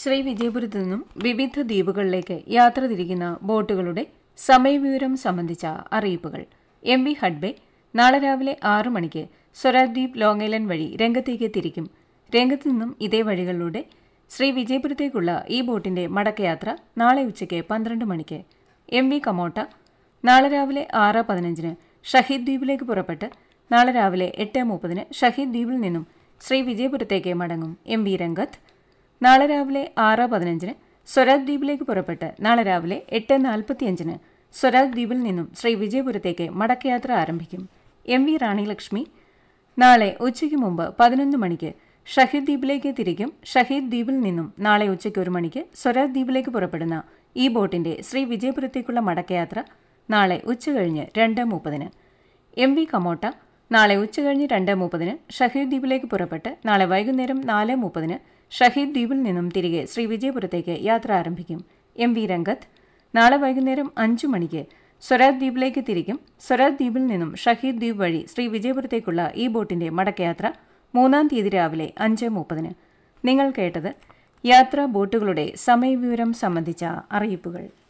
ശ്രീ വിജയപുരത്തു നിന്നും വിവിധ ദ്വീപുകളിലേക്ക് യാത്ര തിരിക്കുന്ന ബോട്ടുകളുടെ സമയവിവരം സംബന്ധിച്ച അറിയിപ്പുകൾ എം വി ഹഡ്ബെ നാളെ രാവിലെ ആറു മണിക്ക് സ്വരാദ്വീപ് ലോങ് ഐലൻഡ് വഴി രംഗത്തേക്ക് തിരിക്കും രംഗത്തു നിന്നും ഇതേ വഴികളിലൂടെ ശ്രീ വിജയപുരത്തേക്കുള്ള ഈ ബോട്ടിന്റെ മടക്കയാത്ര നാളെ ഉച്ചയ്ക്ക് പന്ത്രണ്ട് മണിക്ക് എം വി കമോട്ട നാളെ രാവിലെ ആറ് പതിനഞ്ചിന് ഷഹീദ് ദ്വീപിലേക്ക് പുറപ്പെട്ട് നാളെ രാവിലെ എട്ട് മുപ്പതിന് ഷഹീദ് ദ്വീപിൽ നിന്നും ശ്രീ വിജയപുരത്തേക്ക് മടങ്ങും എം വി രംഗത്ത് നാളെ രാവിലെ ആറ് പതിനഞ്ചിന് സ്വരാജ് ദ്വീപിലേക്ക് പുറപ്പെട്ട് നാളെ രാവിലെ എട്ട് നാൽപ്പത്തിയഞ്ചിന് സ്വരാജ് ദ്വീപിൽ നിന്നും ശ്രീ വിജയപുരത്തേക്ക് മടക്കയാത്ര ആരംഭിക്കും എം വി റാണി ലക്ഷ്മി നാളെ ഉച്ചയ്ക്ക് മുമ്പ് പതിനൊന്ന് മണിക്ക് ഷഹീദ് ദ്വീപിലേക്ക് തിരിക്കും ഷഹീദ് ദ്വീപിൽ നിന്നും നാളെ ഉച്ചയ്ക്ക് ഒരു മണിക്ക് സ്വരാജ് ദ്വീപിലേക്ക് പുറപ്പെടുന്ന ഈ ബോട്ടിന്റെ ശ്രീ വിജയപുരത്തേക്കുള്ള മടക്കയാത്ര നാളെ ഉച്ചകഴിഞ്ഞ് രണ്ട് മുപ്പതിന് എം വി കമോട്ട നാളെ ഉച്ചകഴിഞ്ഞ് രണ്ട് മുപ്പതിന് ഷഹീദ് ദ്വീപിലേക്ക് പുറപ്പെട്ട് നാളെ വൈകുന്നേരം നാല് മുപ്പതിന് ഷഹീദ് ദ്വീപിൽ നിന്നും തിരികെ ശ്രീ വിജയപുരത്തേക്ക് യാത്ര ആരംഭിക്കും എം വി രംഗത്ത് നാളെ വൈകുന്നേരം അഞ്ചു മണിക്ക് സ്വരാജ് ദ്വീപിലേക്ക് തിരിക്കും സ്വരാജ് ദ്വീപിൽ നിന്നും ഷഹീദ് ദ്വീപ് വഴി ശ്രീ വിജയപുരത്തേക്കുള്ള ഈ ബോട്ടിന്റെ മടക്കയാത്ര മൂന്നാം തീയതി രാവിലെ അഞ്ച് മുപ്പതിന് നിങ്ങൾ കേട്ടത് യാത്രാ ബോട്ടുകളുടെ സമയവിവരം സംബന്ധിച്ച അറിയിപ്പുകൾ